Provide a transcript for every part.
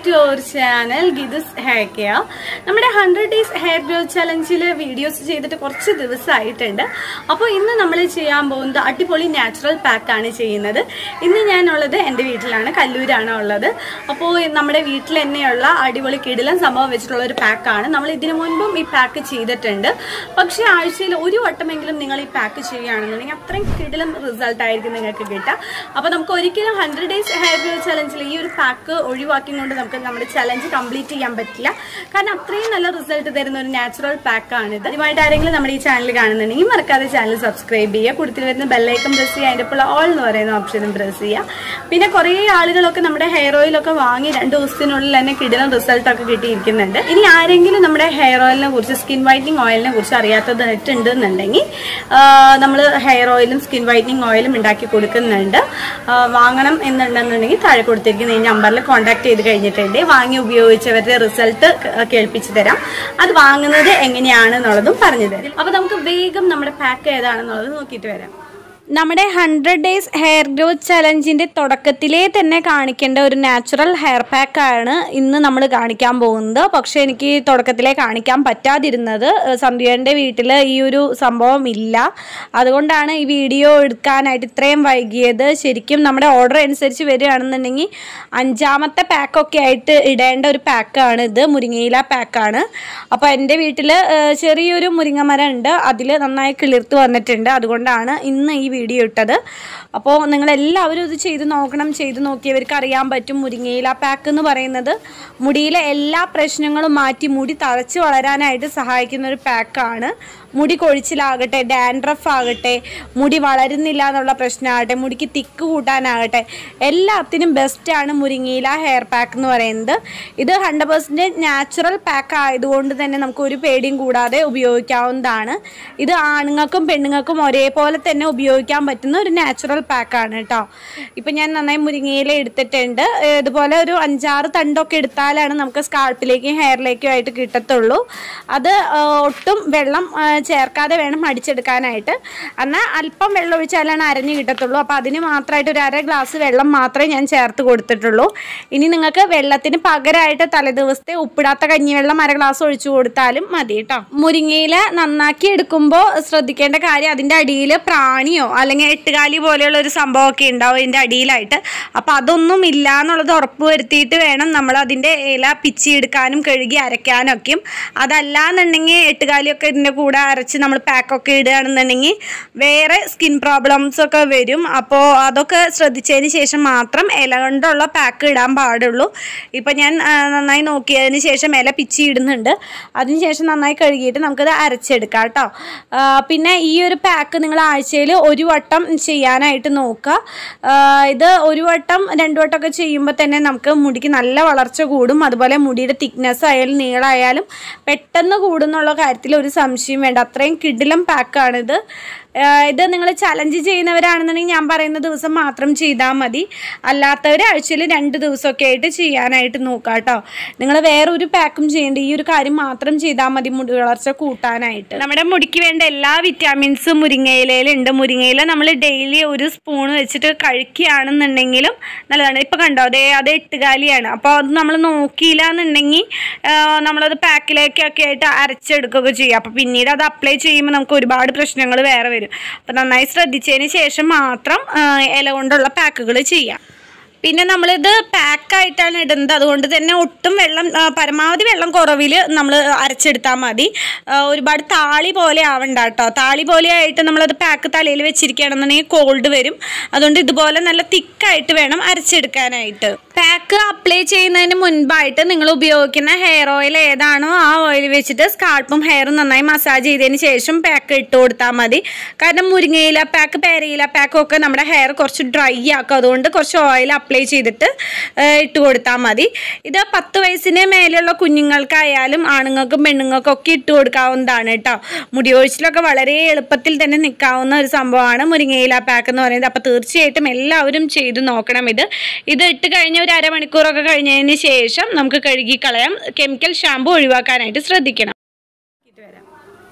to our channel ഗിദുസ് hair care നമ്മുടെ hundred days hair growth ചലഞ്ചിൽ വീഡിയോസ് ചെയ്തിട്ട് കുറച്ച് ദിവസമായിട്ടുണ്ട് അപ്പോൾ ഇന്ന് നമ്മൾ ചെയ്യാൻ പോകുന്നത് അടിപൊളി നാച്ചുറൽ പാക്കാണ് ചെയ്യുന്നത് ഇന്ന് ഞാനുള്ളത് എൻ്റെ വീട്ടിലാണ് കല്ലൂരാണ് ഉള്ളത് അപ്പോൾ നമ്മുടെ വീട്ടിൽ തന്നെയുള്ള അടിപൊളി കിടിലൻ സംഭവം വെച്ചിട്ടുള്ള ഒരു പാക്കാണ് നമ്മൾ ഇതിനു മുൻപും ഈ പാക്ക് ചെയ്തിട്ടുണ്ട് പക്ഷേ ആഴ്ചയിൽ ഒരു വട്ടമെങ്കിലും നിങ്ങൾ ഈ പാക്ക് ചെയ്യുകയാണെന്നുണ്ടെങ്കിൽ അത്രയും കിടിലം റിസൾട്ട് ആയിരിക്കും നിങ്ങൾക്ക് കിട്ടുക അപ്പോൾ നമുക്ക് ഒരിക്കലും ഹൺഡ്രഡ് ഡേയ്സ് ഹെയർ ഗ്രോത്ത് ചലഞ്ചിൽ ഈ ഒരു പാക്ക് ഒഴിവാക്കിക്കൊണ്ട് നമുക്ക് നമ്മുടെ ചലഞ്ച് കംപ്ലീറ്റ് ചെയ്യാൻ പറ്റില്ല കാരണം അത്രയും നല്ല റിസൾട്ട് തരുന്ന ഒരു നാച്ചുറൽ പാക്കാണ് ഇത് ഇതുമായിട്ട് ആരെങ്കിലും നമ്മുടെ ഈ ചാനൽ കാണുന്നുണ്ടെങ്കിൽ മറക്കാതെ ചാനൽ സബ്സ്ക്രൈബ് ചെയ്യുക കൂടുതൽ വരുന്ന ബെല്ലൈക്കൺ പ്രസ് ചെയ്യുക അതിൻ്റെ ഇപ്പോൾ ഓൾ എന്ന് പറയുന്ന ഓപ്ഷനും പ്രസ് ചെയ്യുക പിന്നെ കുറേ ആളുകളൊക്കെ നമ്മുടെ ഹെയർ ഓയിലൊക്കെ വാങ്ങി രണ്ട് ദിവസത്തിനുള്ളിൽ തന്നെ കിടിലം റിസൾട്ട് ഒക്കെ കിട്ടിയിരിക്കുന്നുണ്ട് ഇനി ആരെങ്കിലും നമ്മുടെ ഹെയർ ഓയിലിനെ കുറിച്ച് സ്കിൻ വൈറ്റനിങ് ഓയിലിനെ കുറിച്ച് അറിയാത്തതായിട്ടുണ്ടെന്നുണ്ടെങ്കിൽ നമ്മൾ ഹെയർ ഓയിലും സ്കിൻ വൈറ്റനിങ് ഓയിലും ഉണ്ടാക്കി കൊടുക്കുന്നുണ്ട് ആ, വാങ്ങണം എന്നുണ്ടെന്നുണ്ടെങ്കിൽ താഴെ കൊടുത്തിരിക്കുന്ന ഈ നമ്പറിൽ കോൺടാക്ട് ചെയ്ത് കഴിഞ്ഞിട്ടുണ്ട് വാങ്ങി ഉപയോഗിച്ചവരുടെ റിസൾട്ട് കേൾപ്പിച്ചു തരാം അത് വാങ്ങുന്നത് എങ്ങനെയാണെന്നുള്ളതും പറഞ്ഞു തരും അപ്പോൾ നമുക്ക് വേഗം നമ്മുടെ പാക്ക് ഏതാണെന്നുള്ളത് നോക്കിയിട്ട് വരാം നമ്മുടെ ഹൺഡ്രഡ് ഡേയ്സ് ഹെയർ ഗ്രോത്ത് ചലഞ്ചിൻ്റെ തുടക്കത്തിലേ തന്നെ കാണിക്കേണ്ട ഒരു നാച്ചുറൽ ഹെയർ പാക്കാണ് ഇന്ന് നമ്മൾ കാണിക്കാൻ പോകുന്നത് പക്ഷേ എനിക്ക് തുടക്കത്തിലേ കാണിക്കാൻ പറ്റാതിരുന്നത് സന്ധ്യൻ്റെ വീട്ടിൽ ഈ ഒരു സംഭവം ഇല്ല അതുകൊണ്ടാണ് ഈ വീഡിയോ എടുക്കാനായിട്ട് ഇത്രയും വൈകിയത് ശരിക്കും നമ്മുടെ ഓർഡർ അനുസരിച്ച് വരികയാണെന്നുണ്ടെങ്കിൽ അഞ്ചാമത്തെ പാക്കൊക്കെ ആയിട്ട് ഇടേണ്ട ഒരു പാക്കാണ് ഇത് മുരിങ്ങയില പാക്കാണ് അപ്പോൾ എൻ്റെ വീട്ടിൽ ചെറിയൊരു മുരിങ്ങ മരം ഉണ്ട് അതിൽ നന്നായി കിളിർത്ത് വന്നിട്ടുണ്ട് അതുകൊണ്ടാണ് ഇന്ന് ഈ വീഡിയോ ഇട്ടത് അപ്പോൾ നിങ്ങളെല്ലാവരും ഇത് ചെയ്ത് നോക്കണം ചെയ്ത് നോക്കിയവർക്ക് അറിയാൻ പറ്റും മുരിങ്ങയില പാക്ക് എന്ന് പറയുന്നത് മുടിയിലെ എല്ലാ പ്രശ്നങ്ങളും മാറ്റി മുടി തഴച്ച് വളരാനായിട്ട് സഹായിക്കുന്ന ഒരു പാക്കാണ് മുടി കൊഴിച്ചിലാകട്ടെ ഡാൻഡ്രഫ് ആകട്ടെ മുടി വളരുന്നില്ല എന്നുള്ള പ്രശ്നമാകട്ടെ മുടിക്ക് തിക്ക് കൂട്ടാനാകട്ടെ എല്ലാത്തിനും ബെസ്റ്റാണ് മുരിങ്ങയില ഹെയർ പാക്ക് എന്ന് പറയുന്നത് ഇത് ഹൺഡ്രഡ് പെർസെൻറ്റേജ് നാച്ചുറൽ പാക്ക് ആയതുകൊണ്ട് തന്നെ നമുക്ക് ഒരു പേടിയും കൂടാതെ ഉപയോഗിക്കാവുന്നതാണ് ഇത് ആണുങ്ങൾക്കും പെണ്ണുങ്ങൾക്കും ഒരേപോലെ തന്നെ ഉപയോഗിക്കാൻ പറ്റുന്ന ഒരു നാച്ചുറൽ പാക്കാണ് കേട്ടോ ഇപ്പം ഞാൻ നന്നായി മുരിങ്ങയില എടുത്തിട്ടുണ്ട് ഏഹ് ഇതുപോലെ ഒരു അഞ്ചാറ് തണ്ടൊക്കെ എടുത്താലാണ് നമുക്ക് സ്കാൾപ്പിലേക്കും ഹെയറിലേക്കും ആയിട്ട് കിട്ടത്തുള്ളൂ അത് ഏഹ് ഒട്ടും വെള്ളം ഏഹ് ചേർക്കാതെ വേണം അടിച്ചെടുക്കാനായിട്ട് എന്നാൽ അല്പം വെള്ളം ഒഴിച്ചാലാണ് അരഞ്ഞ് കിട്ടത്തുള്ളൂ അപ്പോൾ അതിന് മാത്രമായിട്ട് ഒരു അര ഗ്ലാസ് വെള്ളം മാത്രമേ ഞാൻ ചേർത്ത് കൊടുത്തിട്ടുള്ളൂ ഇനി നിങ്ങൾക്ക് വെള്ളത്തിന് പകരമായിട്ട് തലേദിവസത്തെ ഉപ്പിടാത്ത കഞ്ഞിവെള്ളം അര ഗ്ലാസ് ഒഴിച്ചു കൊടുത്താലും മതി കേട്ടോ മുരിങ്ങയില നന്നാക്കി എടുക്കുമ്പോൾ ശ്രദ്ധിക്കേണ്ട കാര്യം അതിൻ്റെ അടിയിൽ പ്രാണിയോ അല്ലെങ്കിൽ എട്ടുകാലി പോലെയുള്ള ഒരു സംഭവമൊക്കെ ഉണ്ടാവും ഇതിൻ്റെ അടിയിലായിട്ട് അപ്പോൾ അതൊന്നും ഇല്ല എന്നുള്ളത് ഉറപ്പ് വരുത്തിയിട്ട് വേണം നമ്മൾ അതിൻ്റെ ഇല പിച്ചിയെടുക്കാനും കഴുകി അരയ്ക്കാനൊക്കെയും അതല്ല എന്നുണ്ടെങ്കിൽ എട്ടുകാലിയൊക്കെ ഇതിൻ്റെ കൂടെ അരച്ച് നമ്മൾ പാക്കൊക്കെ ഇടുകയാണെന്നുണ്ടെങ്കിൽ വേറെ സ്കിൻ പ്രോബ്ലംസ് ഒക്കെ വരും അപ്പോൾ അതൊക്കെ ശ്രദ്ധിച്ചതിന് ശേഷം മാത്രം ഇല കൊണ്ടുള്ള പാക്ക് ഇടാൻ പാടുള്ളൂ ഇപ്പം ഞാൻ ആ, നന്നായി നോക്കിയതിന് ശേഷം ഇല പിച്ചി ഇടുന്നുണ്ട് അതിനുശേഷം നന്നായി കഴുകിയിട്ട് നമുക്കത് അരച്ചെടുക്കാം കേട്ടോ ആ, പിന്നെ ഈ ഒരു പാക്ക് നിങ്ങൾ ആഴ്ചയിൽ ഒരു വട്ടം ചെയ്യാനായിട്ട് നോക്കുക ആ, ഇത് ഒരു വട്ടം രണ്ട് വട്ടമൊക്കെ ചെയ്യുമ്പോൾ തന്നെ നമുക്ക് മുടിക്ക് നല്ല വളർച്ച കൂടും അതുപോലെ മുടിയുടെ തിക്നെസ് ആയാലും നീളമായാലും പെട്ടെന്ന് കൂടുന്നുള്ള കാര്യത്തിൽ ഒരു സംശയം വേണ്ട അത്രയും കിടിലം പാക്കാണിത് ആഹ് ഇത് നിങ്ങൾ ചലഞ്ച് ചെയ്യുന്നവരാണെന്നുണ്ടെങ്കിൽ ഞാൻ പറയുന്ന ദിവസം മാത്രം ചെയ്താൽ മതി അല്ലാത്തവർ ആഴ്ചയിൽ രണ്ട് ദിവസമൊക്കെ ആയിട്ട് ചെയ്യാനായിട്ട് നോക്കുക കേട്ടോ നിങ്ങൾ വേറെ ഒരു പാക്കും ചെയ്യേണ്ട ഈ ഒരു കാര്യം മാത്രം ചെയ്താൽ മതി മുടി വളർച്ച കൂട്ടാനായിട്ട് നമ്മുടെ മുടിക്ക് വേണ്ട എല്ലാ വിറ്റാമിൻസും മുരിങ്ങയിലയിലുണ്ട് മുരിങ്ങയില നമ്മൾ ഡെയിലി ഒരു സ്പൂൺ വെച്ചിട്ട് കഴിക്കുകയാണെന്നുണ്ടെങ്കിലും നല്ലതാണ് ഇപ്പോൾ കണ്ടോ അതേ അത് എട്ടുകാലിയാണ് അപ്പോൾ അത് നമ്മൾ നോക്കിയില്ല എന്നുണ്ടെങ്കിൽ നമ്മളത് പാക്കിലേക്കൊക്കെ ആയിട്ട് അരച്ചെടുക്കുകയൊക്കെ ചെയ്യും അപ്പോൾ പിന്നീട് അത് അപ്ലൈ ചെയ്യുമ്പോൾ നമുക്ക് ഒരുപാട് പ്രശ്നങ്ങൾ വേറെ വരും അപ്പോൾ നന്നായി ശ്രദ്ധിച്ചതിന് ശേഷം മാത്രം ആ, ഇല കൊണ്ടുള്ള പാക്കുകൾ ചെയ്യാം പിന്നെ നമ്മളിത് പാക്കായിട്ടാണ് ഇടുന്നത് അതുകൊണ്ട് തന്നെ ഒട്ടും വെള്ളം ആ, പരമാവധി വെള്ളം കുറവിൽ നമ്മൾ അരച്ചെടുത്താൽ മതി ആ, ഒരുപാട് താളി പോലെ ആവണ്ട കേട്ടോ താളി പോലെ ആയിട്ട് നമ്മളത് പാക്ക് തലയിൽ വെച്ചിരിക്കുകയാണെന്നുണ്ടെങ്കിൽ കോൾഡ് വരും അതുകൊണ്ട് ഇതുപോലെ നല്ല തിക്കായിട്ട് വേണം അരച്ചെടുക്കാനായിട്ട് പാക്ക് അപ്ലൈ ചെയ്യുന്നതിന് മുൻപായിട്ട് നിങ്ങൾ ഉപയോഗിക്കുന്ന ഹെയർ ഓയിൽ ഏതാണോ ആ ഓയിൽ വെച്ചിട്ട് സ്കാൾപ്പും ഹെയറും നന്നായി മസാജ് ചെയ്തതിന് ശേഷം പാക്ക് ഇട്ട് കൊടുത്താൽ മതി കാരണം മുരിങ്ങയില പാക്ക് പേരയില പാക്കും ഒക്കെ നമ്മുടെ ഹെയർ കുറച്ച് ഡ്രൈ ആക്കും അതുകൊണ്ട് കുറച്ച് ഓയിൽ അപ്ലൈ ചെയ്തിട്ട് ആ, ഇട്ട് കൊടുത്താൽ മതി ഇത് പത്ത് വയസ്സിന് മേലെയുള്ള കുഞ്ഞുങ്ങൾക്കായാലും ആണുങ്ങൾക്കും പെണ്ണുങ്ങൾക്കും ഒക്കെ ഇട്ട് കൊടുക്കാവുന്നതാണ് കേട്ടോ മുടി ഒഴിച്ചിലൊക്കെ വളരെ എളുപ്പത്തിൽ തന്നെ നിൽക്കാവുന്ന ഒരു സംഭവമാണ് മുരിങ്ങയില പാക്ക് എന്ന് പറയുന്നത് അപ്പോൾ തീർച്ചയായിട്ടും എല്ലാവരും ചെയ്ത് നോക്കണം ഇത് ഇത് ഇട്ട് കഴിഞ്ഞ ഒരു അരമണിക്കൂറൊക്കെ കഴിഞ്ഞതിന് ശേഷം നമുക്ക് കഴുകി കളയാം കെമിക്കൽ ഷാമ്പു ഒഴിവാക്കാനായിട്ട് ശ്രദ്ധിക്കണം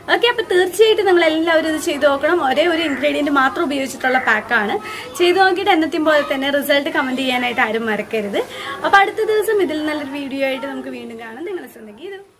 ഓക്കെ അപ്പോൾ തീർച്ചയായിട്ടും നിങ്ങൾ എല്ലാവരും ഇത് ചെയ്ത് നോക്കണം ഒരേ ഒരു ഇൻഗ്രീഡിയൻറ്റ് മാത്രം ഉപയോഗിച്ചിട്ടുള്ള പാക്കാണ് ചെയ്ത് നോക്കിയിട്ട് എന്നത്തെയും പോലെ തന്നെ റിസൾട്ട് കമൻറ്റ് ചെയ്യാനായിട്ട് ആരും മറക്കരുത് അപ്പോൾ അടുത്ത ദിവസം ഇതിൽ നല്ലൊരു വീഡിയോ ആയിട്ട് നമുക്ക് വീണ്ടും കാണാം നിങ്ങളെ സ്വന്തം ഗീതു